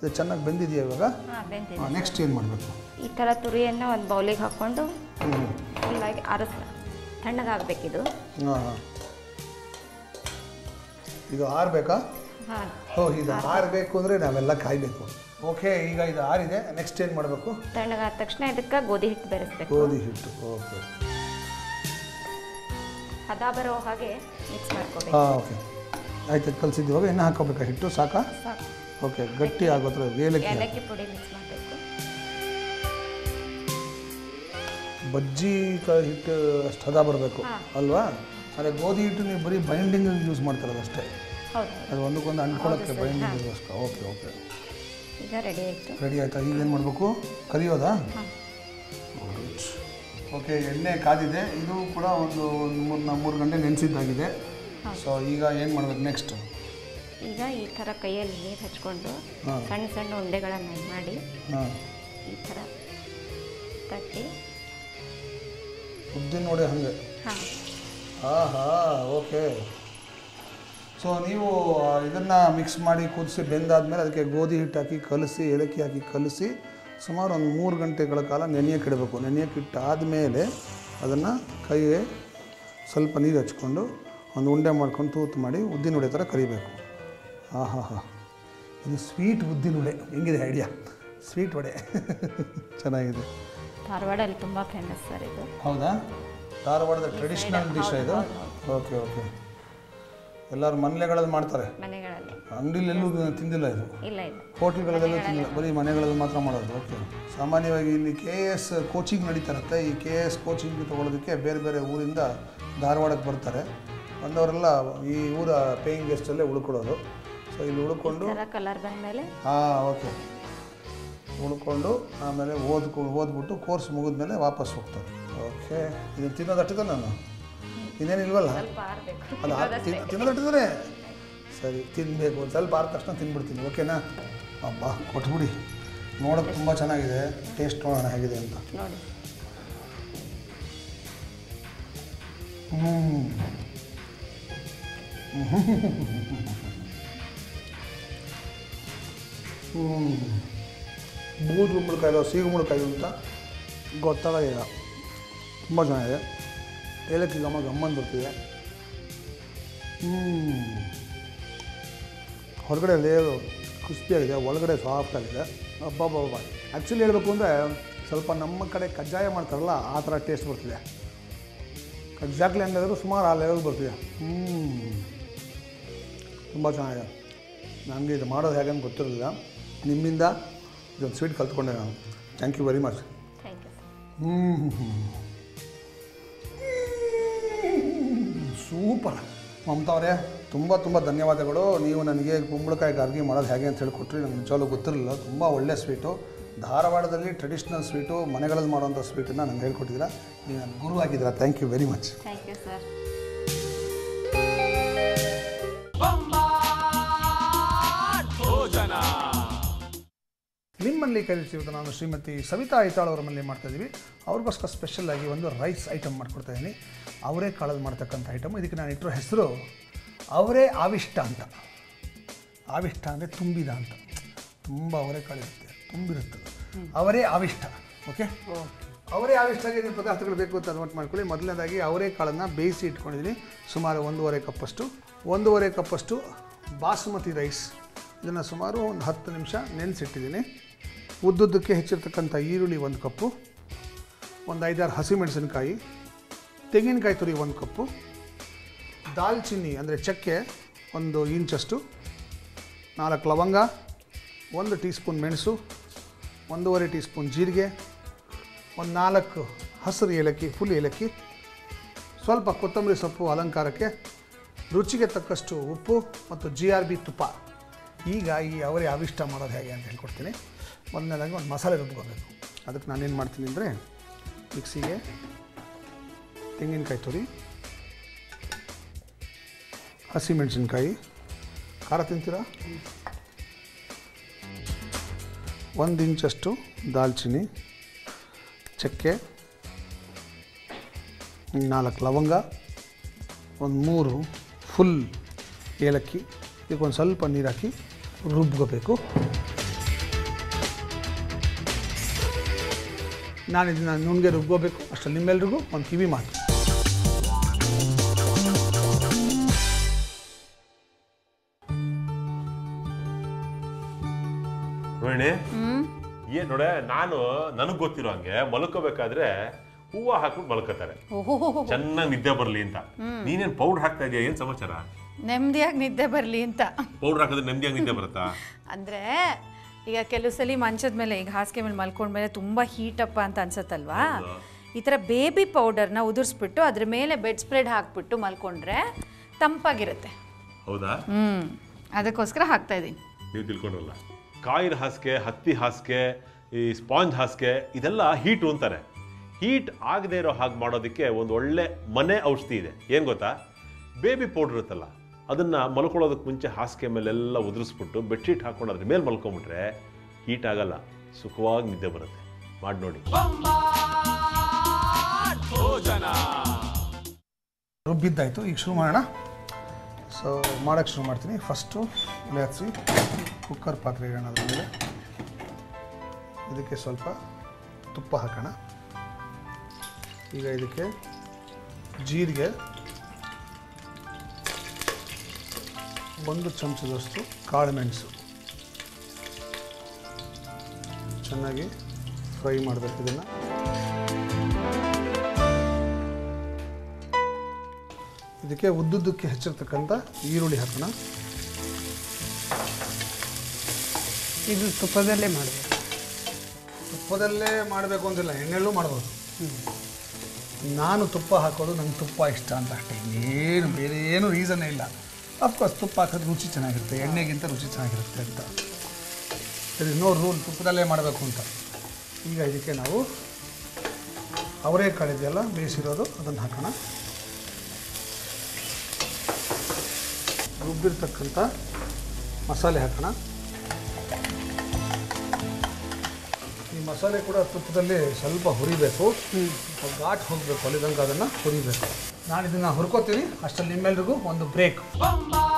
ಇದು ಚೆನ್ನಾಗಿ ಬೆಂದಿದೆಯಾ ಇವಾಗ ಹಾಂ ಬೆಂದಿದೆ ನೆಕ್ಸ್ಟ್ ಏನು ಮಾಡಬೇಕು ಈ ಥರ ತುರಿಯನ್ನು ಒಂದು ಬೌಲಿಗೆ ಹಾಕ್ಕೊಂಡು ಹ್ಞೂ ಫುಲ್ಲಾಗಿ ಆರಿಸ್ ತಣ್ಣಗಾಗಬೇಕಿದು ಹಾಂ ಹಾಂ ಇದು ಆರಬೇಕಾ ಹಾಂ ಓ ಇದು ಆರಬೇಕು ಅಂದರೆ ನಾವೆಲ್ಲ ಕಾಯಬೇಕು ಓಕೆ ಈಗ ಇದು ಆರಿದೆ ನೆಕ್ಸ್ಟ್ ಏನು ಮಾಡಬೇಕು ತಣ್ಣಗಾದ ತಕ್ಷಣ ಇದಕ್ಕೆ ಗೋಧಿ ಹಿಟ್ಟು ಬೆರೆಸ್ಬೇಕು ಗೋಧಿ ಹಿಟ್ಟು ಓಕೆ ಹದ ಬರೋ ಹಾಗೆ ಮಿಕ್ಸ್ ಮಾಡ್ಕೋಬೇಕು ಹಾಂ ಓಕೆ ಆಯ್ತು ಕಲಿಸಿದ್ದೀವಾಗ ಎಣ್ಣೆ ಹಾಕೋಬೇಕಾ ಹಿಟ್ಟು ಸಾಕಾ ಸಾಕು ಓಕೆ ಗಟ್ಟಿ ಆಗೋತ್ರ ಏಲಕ್ಕಿ ಏಲಕ್ಕಿ ಪುಡಿ ಮಿಕ್ಸ್ ಮಾಡಬೇಕು ಬಜ್ಜಿ ಕ ಹಿಟ್ಟು ಅಷ್ಟು ಹದ ಬರಬೇಕು ಅಲ್ವಾ ಅದೇ ಗೋಧಿ ಹಿಟ್ಟು ನೀವು ಬರೀ ಬೈಂಡಿಂಗ್ ಯೂಸ್ ಮಾಡ್ತಾರದು ಅಷ್ಟೇ ಹೌದು ಅದು ಒಂದಕ್ಕೊಂದು ಅಂಟ್ಕೊಳ್ಳೋಕ್ಕೆ ಬೈಂಡಿಂಗ್ ಓಕೆ ಓಕೆ ಈಗ ರೆಡಿ ಆಯಿತು ರೆಡಿ ಆಯ್ತಾ ಈಗ ಏನು ಮಾಡಬೇಕು ಕರಿಯೋದಾ ಓಕೆ ಎಣ್ಣೆ ಕಾದಿದೆ ಇದು ಕೂಡ ಒಂದು ಒಂದು ಮೂರು ಮೂರು ಗಂಟೆ ನೆನೆಸಿದ್ದಾಗಿದೆ ಸೊ ಈಗ ಏನು ಮಾಡ್ಬೇಕು ನೆಕ್ಸ್ಟ್ ಈಗ ಈ ಥರ ಕೈಯಲ್ಲಿ ನೀರು ಹಚ್ಕೊಂಡು ಹಾಂ. ಸಣ್ಣ ಸಣ್ಣ ಉಂಡೆಗಳನ್ನು ಮಾಡಿ ಹಾಂ ಈ ಥರ ತಟ್ಟಿ ಉದ್ದಿನ ನೋಡಿ ಹಾಗೆ ಹಾಂ ಆಹಾ ಓಕೆ ಸೊ ನೀವು ಇದನ್ನು ಮಿಕ್ಸ್ ಮಾಡಿ ಕುದಿಸಿ ಬೆಂದಾದ್ಮೇಲೆ ಅದಕ್ಕೆ ಗೋಧಿ ಹಿಟ್ಟು ಹಾಕಿ ಕಲಸಿ ಏಲಕ್ಕಿ ಹಾಕಿ ಕಲಸಿ ಸುಮಾರು ಒಂದು ಮೂರು ಗಂಟೆಗಳ ಕಾಲ ನೆನೆಯಕ್ಕೆ ಇಡಬೇಕು ನೆನೆಯಕ್ಕೆ ಇಟ್ಟಾದಮೇಲೆ ಅದನ್ನು ಕೈಗೆ ಸ್ವಲ್ಪ ನೀರು ಹಚ್ಕೊಂಡು ಒಂದು ಉಂಡೆ ಮಾಡ್ಕೊಂಡು ತೂತು ಮಾಡಿ ಉದ್ದಿನ ಉಡೆ ಥರ ಕರಿಬೇಕು ಆಹಾ ಹಾ ಇದು ಸ್ವೀಟ್ ಉದ್ದಿನ ಉಡೆ ಹೆಂಗಿದೆ ಐಡಿಯಾ ಸ್ವೀಟ್ ವಡೆ ಚೆನ್ನಾಗಿದೆ ಧಾರವಾಡಲ್ಲಿ ತುಂಬ ಫೇಮಸ್ ಸರ್ ಇದು ಹೌದಾ ಧಾರವಾಡದ ಟ್ರೆಡಿಷನಲ್ ಡಿಶ್ ಇದು ಓಕೆ ಓಕೆ ಎಲ್ಲರೂ ಮನೆಗಳಲ್ಲಿ ಮಾಡ್ತಾರೆ ಮನೆಗಳಲ್ಲಿ ಅಂಗಡಿಲೆಲ್ಲೂ ತಿಂದಿಲ್ಲ ಇದು ಇಲ್ಲ ಇಲ್ಲ ಹೋಟ್ಲ್ಗಳಲ್ಲೆಲ್ಲೂ ತಿಂದಿಲ್ಲ ಬರೀ ಮನೆಗಳಲ್ಲಿ ಮಾತ್ರ ಮಾಡೋದು ಓಕೆ ಸಾಮಾನ್ಯವಾಗಿ ಇಲ್ಲಿ ಕೆ ಎಸ್ ಕೋಚಿಂಗ್ ನಡೀತಾ ಇರುತ್ತೆ ಈ ಕೆ ಎಸ್ ಕೋಚಿಂಗ್ ತೊಗೊಳೋದಕ್ಕೆ ಬೇರೆ ಬೇರೆ ಊರಿಂದ ಧಾರವಾಡಕ್ಕೆ ಬರ್ತಾರೆ ಬಂದವರೆಲ್ಲ ಈ ಊರ ಪೇಯಿಂಗ್ ಗೆಸ್ಟಲ್ಲೇ ಉಳ್ಕೊಳ್ಳೋದು ಸೊ ಇಲ್ಲಿ ಉಳ್ಕೊಂಡು ಈ ಥರ ಕಲರ್ ಬಂದಮೇಲೆ ಹಾಂ ಓಕೆ ಉಳ್ಕೊಂಡು ಆಮೇಲೆ ಓದ್ಕೊ ಓದ್ಬಿಟ್ಟು ಕೋರ್ಸ್ ಮುಗಿದ್ಮೇಲೆ ವಾಪಸ್ ಹೋಗ್ತಾರೆ ಓಕೆ ಇದನ್ನು ತಿನ್ನೋದಟ್ಟಿದೆ ನಾನು ಇನ್ನೇನಿಲ್ವಲ್ಲ ಸ್ವಲ್ಪ ಆರಬೇಕು ಅಲ್ಲ ತಿನ್- ತಿನ್ನೋದಟ್ಟಿದ್ರೆ ಸರಿ ತಿನ್ನಬೇಕು ಒಂದು ಸ್ವಲ್ಪ ಆದ ತಕ್ಷಣ ತಿನ್ಬಿಡ್ತೀನಿ ಓಕೆನಾ ಅಬ್ಬಾ ಕೊಟ್ಬಿಡಿ ನೋಡೋಕೆ ತುಂಬ ಚೆನ್ನಾಗಿದೆ ಟೇಸ್ಟ್ ನೋಡೋಣ ಹೇಗಿದೆ ಅಂತ ನೋಡಿ ಹ್ಞೂ ಹ್ಞೂ ಬೂದು ಕುಂಬಳಕಾಯಿ ಸಿಹಿ ಕುಂಬಳಕಾಯಿ ಅಂತ ಗೊತ್ತಾಗೋದಿಲ್ಲ ತುಂಬ ಚೆನ್ನಾಗಿದೆ ಏಲಕ್ಕಿ ಘಮ ಗಮ್ಮನ್ ಬರ್ತಿದೆ ಹ್ಞೂ ಹೊರಗಡೆ ಲೇಯರು ಕ್ರಿಸ್ಪಿಯಾಗಿದೆ ಒಳಗಡೆ ಸಾಫ್ಟ್ ಆಗಿದೆ ಅಬ್ಬಬ್ಬಬ್ಬ ಆ್ಯಕ್ಚುಲಿ ಹೇಳಬೇಕು ಅಂದರೆ ಸ್ವಲ್ಪ ನಮ್ಮ ಕಡೆ ಕಜ್ಜಾಯ ಮಾಡ್ತಾರಲ್ಲ ಆ ಥರ ಟೇಸ್ಟ್ ಬರ್ತಿದೆ ಎಕ್ಸಾಕ್ಟ್ಲಿ ಹಂಗಾದ್ರೆ ಸುಮಾರು ಆ ಲೆವೆಲ್ ಬರ್ತಿದೆ ಹ್ಞೂ ತುಂಬ ಚೆನ್ನಾಗಿದೆ ನನಗೆ ಇದು ಮಾಡೋದು ಹೇಗೆ ಅಂತ ಗೊತ್ತಿರಲಿಲ್ಲ ನಿಮ್ಮಿಂದ ಇದೊಂದು ಸ್ವೀಟ್ ಕಲ್ತ್ಕೊಂಡೆ ನಾನು thank you very much thank you sir ಹ್ಞೂ ಸೂಪರ್ ಮಮತಾ ಅವರೇ ತುಂಬ ತುಂಬ ಧನ್ಯವಾದಗಳು ನೀವು ನನಗೆ ಕುಂಬಳಕಾಯಿ ಗಾರ್ಗಿ ಮಾಡೋದು ಹೇಗೆ ಅಂತ ಹೇಳ್ಕೊಟ್ರಿ ನನಗೆ ನಿಜವಾಗ್ಲೂ ಗೊತ್ತಿರಲಿಲ್ಲ ತುಂಬ ಒಳ್ಳೆಯ ಸ್ವೀಟು ಧಾರವಾಡದಲ್ಲಿ ಟ್ರೆಡಿಷ್ನಲ್ ಸ್ವೀಟು ಮನೆಗಳಲ್ಲಿ ಮಾಡೋಂಥ ಸ್ವೀಟನ್ನು ನನಗೆ ಹೇಳ್ಕೊಟ್ಟಿದ್ದೀರಾ ನೀವು ನನ್ನ ಗುರು ಆಗಿದ್ದೀರಾ thank you very much thank you sir ನಿಮ್ಮಲ್ಲಿ ಕಲಿಸಿರೋದು ನಾನು ಶ್ರೀಮತಿ ಸವಿತಾ ಐತಾಳ್ ಅವರ ಮನೇಲಿ ಮಾಡ್ತಾ ಇದ್ದೀವಿ ಅವ್ರಿಗೋಸ್ಕರ ಸ್ಪೆಷಲ್ ಆಗಿ ಒಂದು ರೈಸ್ ಐಟಮ್ ಮಾಡ್ಕೊಡ್ತಾ ಇದ್ದೀನಿ ಅವರೇ ಕಾಳಲ್ಲಿ ಮಾಡ್ತಕ್ಕಂಥ ಐಟಮ್ ಇದಕ್ಕೆ ನಾನು ಇಟ್ಟಿರೋ ಹೆಸರು ಅವರೇ ಆವಿಷ್ಟ ಅಂತ ಆವಿಷ್ಟ ಅಂದರೆ ತುಂಬಿದ ಅಂತ ತುಂಬ ಅವರೇ ಕಾಳಿರುತ್ತೆ ತುಂಬಿರುತ್ತೆ ಅವರೇ ಆವಿಷ್ಟ ಓಕೆ ಅವರೇ ಆವಿಷ್ಟಾಗಿ ನೀವು ಪದಾರ್ಥಗಳು ಬೇಕು ಅಂತ ನೋಟ್ ಮಾಡ್ಕೊಳ್ಳಿ ಮೊದಲನೇದಾಗಿ ಅವರೇ ಕಾಳನ್ನು ಬೇಯಿಸಿ ಇಟ್ಕೊಂಡಿದ್ದೀನಿ ಸುಮಾರು ಒಂದೂವರೆ ಕಪ್ಪಷ್ಟು ಒಂದೂವರೆ ಕಪ್ಪಷ್ಟು ಬಾಸುಮತಿ ರೈಸ್ ಇದನ್ನು ಸುಮಾರು ಒಂದು ಹತ್ತು ನಿಮಿಷ ನೆನೆಸಿಟ್ಟಿದ್ದೀನಿ ಉದ್ದುದ್ದಕ್ಕೆ ಹೆಚ್ಚಿರ್ತಕ್ಕಂಥ ಈರುಳ್ಳಿ ಒಂದು ಕಪ್ಪು ಒಂದು ಐದಾರು ಹಸಿಮೆಣಸಿನಕಾಯಿ ತೆಂಗಿನಕಾಯಿ ತುರಿ ಒಂದು ಕಪ್ಪು ದಾಲ್ಚಿನ್ನಿ ಅಂದರೆ ಚಕ್ಕೆ ಒಂದು ಇಂಚಷ್ಟು ನಾಲ್ಕು ಲವಂಗ ಒಂದು ಟೀ ಸ್ಪೂನ್ ಮೆಣಸು ಒಂದೂವರೆ ಟೀ ಸ್ಪೂನ್ ಜೀರಿಗೆ ಒಂದು ನಾಲ್ಕು ಹಸಿರು ಏಲಕ್ಕಿ ಫುಲ್ ಏಲಕ್ಕಿ ಸ್ವಲ್ಪ ಕೊತ್ತಂಬರಿ ಸೊಪ್ಪು ಅಲಂಕಾರಕ್ಕೆ ರುಚಿಗೆ ತಕ್ಕಷ್ಟು ಉಪ್ಪು ಮತ್ತು ಜಿ ಆರ್ ಬಿ ತುಪ್ಪ ಈಗ ಈ ಅವರೇ ಅವಿಷ್ಟ ಮಾಡೋದು ಹೇಗೆ ಅಂತ ಹೇಳ್ಕೊಡ್ತೀನಿ ಮೊದಲನೇದಾಗಿ ಒಂದು ಮಸಾಲೆ ರುಬ್ಕೋಬೇಕು ಅದಕ್ಕೆ ನಾನೇನು ಮಾಡ್ತೀನಿ ಅಂದರೆ ಮಿಕ್ಸಿಗೆ ತೆಂಗಿನಕಾಯಿ ತುರಿ ಹಸಿಮೆಣಸಿನ್ಕಾಯಿ ಖಾರ ತಿಂತೀರಾ ಒಂದು ಇಂಚಷ್ಟು ದಾಲ್ಚಿನ್ನಿ ಚಕ್ಕೆ ನಾಲ್ಕು ಲವಂಗ ಒಂದು ಮೂರು ಫುಲ್ ಏಲಕ್ಕಿ ಇದಕ್ಕೊಂದು ಸ್ವಲ್ಪ ನೀರು ಹಾಕಿ ರುಬ್ಕೋಬೇಕು ನಾನು ಇದನ್ನು ನುಣ್ಗೆ ರುಬ್ಕೋಬೇಕು ಅಷ್ಟರಲ್ಲಿ ನಿಮ್ಮೆಲ್ರಿಗೂ ಒಂದು ಕಿವಿ ಮಾತು ರೋಹಿಣಿ ಏನ್ ನೋಡೆ ನಾನು ನನಗ್ ಗೊತ್ತಿರೋ ಹಂಗೆ ಮಲ್ಕೋಬೇಕಾದ್ರೆ ಹೂವ ಹಾಕ್ಬಿಟ್ಟು ಮಲ್ಕೋತಾರೆ ಚೆನ್ನಾಗಿ ನಿದ್ದೆ ಬರ್ಲಿ ಅಂತ ನೀನೇನ್ ಪೌಡರ್ ಹಾಕ್ತಾ ಇದೀಯ ಏನ್ ಸಮಾಚಾರ ನೆಮ್ಮದಿಯಾಗಿ ನಿದ್ದೆ ಬರಲಿ ಅಂತ ಪೌಡರ್ ಹಾಕಿದ್ರೆ ನೆಮ್ಮದಿಯಾಗಿ ನಿದ್ದೆ ಬರುತ್ತಾ ಅಂದರೆ ಈಗ ಕೆಲವು ಸಲ ಮಂಚದ ಮೇಲೆ ಈಗ ಹಾಸಿಗೆ ಮೇಲೆ ಮಲ್ಕೊಂಡ್ಮೇಲೆ ತುಂಬ ಹೀಟಪ್ಪ ಅಂತ ಅನ್ಸತ್ತಲ್ವಾ ಈ ಥರ ಬೇಬಿ ಪೌಡರ್ನ ಉದುರಿಸ್ಬಿಟ್ಟು ಅದ್ರ ಮೇಲೆ ಬೆಡ್ ಸ್ಪ್ರೆಡ್ ಹಾಕ್ಬಿಟ್ಟು ಮಲ್ಕೊಂಡ್ರೆ ತಂಪಾಗಿರುತ್ತೆ ಹೌದಾ ಹ್ಞೂ ಅದಕ್ಕೋಸ್ಕರ ಹಾಕ್ತಾ ಇದ್ದೀನಿ ನೀವು ತಿಳ್ಕೊಂಡ್ರಲ್ಲ ಕಾಯಿಲ್ ಹಾಸಿಗೆ ಹತ್ತಿ ಹಾಸಿಗೆ ಈ ಸ್ಪಾಂಜ್ ಹಾಸಿಗೆ ಇದೆಲ್ಲ ಹೀಟು ಅಂತಾರೆ ಹೀಟ್ ಆಗದೆ ಇರೋ ಹಾಗೆ ಮಾಡೋದಕ್ಕೆ ಒಂದು ಒಳ್ಳೆ ಮನೆ ಔಷಧಿ ಇದೆ ಏನು ಗೊತ್ತಾ ಬೇಬಿ ಪೌಡರ್ ಇರುತ್ತಲ್ಲ ಅದನ್ನು ಮಲ್ಕೊಳ್ಳೋದಕ್ಕೆ ಮುಂಚೆ ಹಾಸಿಗೆ ಮೇಲೆಲ್ಲ ಉದುರಿಸ್ಬಿಟ್ಟು ಬೆಡ್ಶೀಟ್ ಹಾಕೊಂಡು ಅದ್ರ ಮೇಲೆ ಮಲ್ಕೊಂಬಿಟ್ರೆ ಹೀಟ್ ಆಗಲ್ಲ ಸುಖವಾಗಿ ನಿದ್ದೆ ಬರುತ್ತೆ ಮಾಡಿ ನೋಡಿ ರುಬ್ಬಿದ್ದಾಯಿತು ಈಗ ಶುರು ಮಾಡೋಣ ಸೊ ಮಾಡೋಕ್ಕೆ ಶುರು ಮಾಡ್ತೀನಿ ಫಸ್ಟು ಒಲೆ ಹಚ್ಚಿ ಕುಕ್ಕರ್ ಪಾತ್ರೆ ಇಡೋಣ ಅದ್ರ ಮೇಲೆ ಇದಕ್ಕೆ ಸ್ವಲ್ಪ ತುಪ್ಪ ಹಾಕೋಣ ಈಗ ಇದಕ್ಕೆ ಜೀರಿಗೆ ಒಂದು ಚಮಚದಷ್ಟು ಕಾಳು ಮೆಣಸು ಚೆನ್ನಾಗಿ ಫ್ರೈ ಮಾಡಬೇಕು ಇದನ್ನು ಇದಕ್ಕೆ ಉದ್ದುದ್ದಕ್ಕೆ ಹೆಚ್ಚಿರ್ತಕ್ಕಂಥ ಈರುಳ್ಳಿ ಹಾಕೋಣ ಇದು ತುಪ್ಪದಲ್ಲೇ ಮಾಡಬೇಕು ತುಪ್ಪದಲ್ಲೇ ಮಾಡಬೇಕು ಅಂತಿಲ್ಲ ಎಣ್ಣೆಲ್ಲೂ ಮಾಡ್ಬೋದು ನಾನು ತುಪ್ಪ ಹಾಕೋದು ನಂಗೆ ತುಪ್ಪ ಇಷ್ಟ ಅಂತ ಅಷ್ಟೇ ಏನು ಬೇರೆ ಏನು ರೀಸನ್ನೇ ಇಲ್ಲ ಅಫ್ಕೋರ್ಸ್ ತುಪ್ಪ ಹಾಕೋದು ರುಚಿ ಚೆನ್ನಾಗಿರುತ್ತೆ ಎಣ್ಣೆಗಿಂತ ರುಚಿ ಚೆನ್ನಾಗಿರುತ್ತೆ ಅಂತ ಸರಿ ನೋ ರೂಲ್ ತುಪ್ಪದಲ್ಲೇ ಮಾಡಬೇಕು ಅಂತ ಈಗ ಇದಕ್ಕೆ ನಾವು ಅವರೇ ಇದೆಯಲ್ಲ ಬೇಯಿಸಿರೋದು ಅದನ್ನು ಹಾಕೋಣ ರುಬ್ಬಿರ್ತಕ್ಕಂಥ ಮಸಾಲೆ ಹಾಕೋಣ ಈ ಮಸಾಲೆ ಕೂಡ ತುಪ್ಪದಲ್ಲಿ ಸ್ವಲ್ಪ ಹುರಿಬೇಕು ಘಾಟ್ ಹೋಗಬೇಕು ಅಲ್ಲಿ ತನಕ ಅದನ್ನು ಹುರಿಬೇಕು ನಾನು ಇದನ್ನು ಹುರ್ಕೋತೀನಿ ಅಷ್ಟರಲ್ಲಿ ನಿಮ್ಮೆಲ್ರಿಗೂ ಒಂದು ಬ್ರೇಕ್